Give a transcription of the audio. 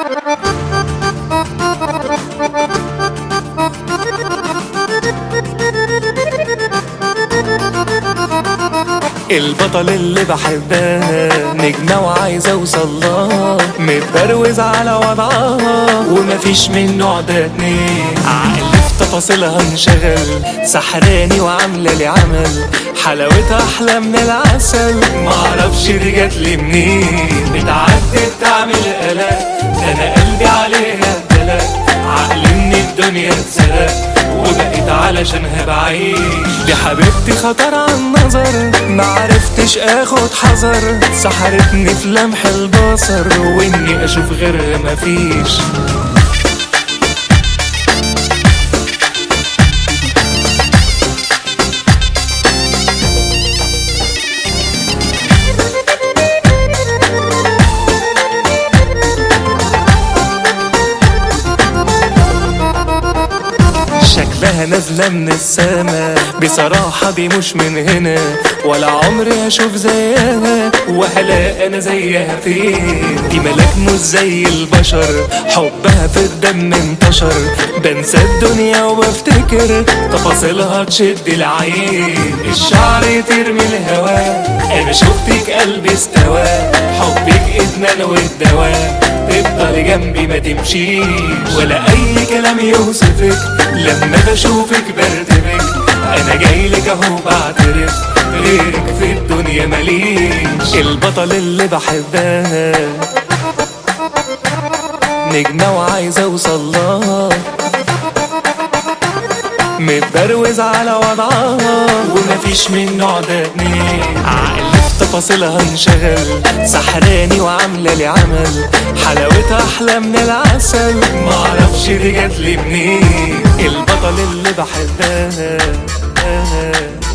البطل اللي بحبها نجمة وعايزة اوصلها متبروز على وضعها ومفيش منه عدى اتنين عقلي في تفاصيلها انشغل سحراني وعاملة لي عمل حلاوتها احلى من العسل معرفش دي جاتلي منين بتعدي بتعمل قلق ده انا قلبي عليها اتدلق عقلي من الدنيا اتسرق وبقيت علشانها بعيش دي حبيبتي خطر على النظر معرفتش اخد حذر سحرتني في لمح البصر واني اشوف غيرها مفيش شكلها نازلة من السما بصراحة دي مش من هنا ولا عمري هشوف زيها وهلاقي انا زيها فين دي ملاك مش زي البشر حبها في الدم انتشر بنسى الدنيا وبفتكر تفاصيلها تشد العين الشعر يطير من الهواء انا شفتك قلبي استوى حبك ادمان والدواء تفضل جنبي ما تمشيش ولا اي كلام يوصفك لما بشوفك برتبك انا جاي لك اهو بعترف غيرك في الدنيا ماليش البطل اللي بحبها نجمة وعايزة اوصلها متبروز على وضعها ومفيش منه عدى اتنين عقلي في تفاصيلها انشغل سحراني وعاملة لي عمل حلاوتها احلى من العسل معرفش دي جاتلي منين البطل اللي بحبها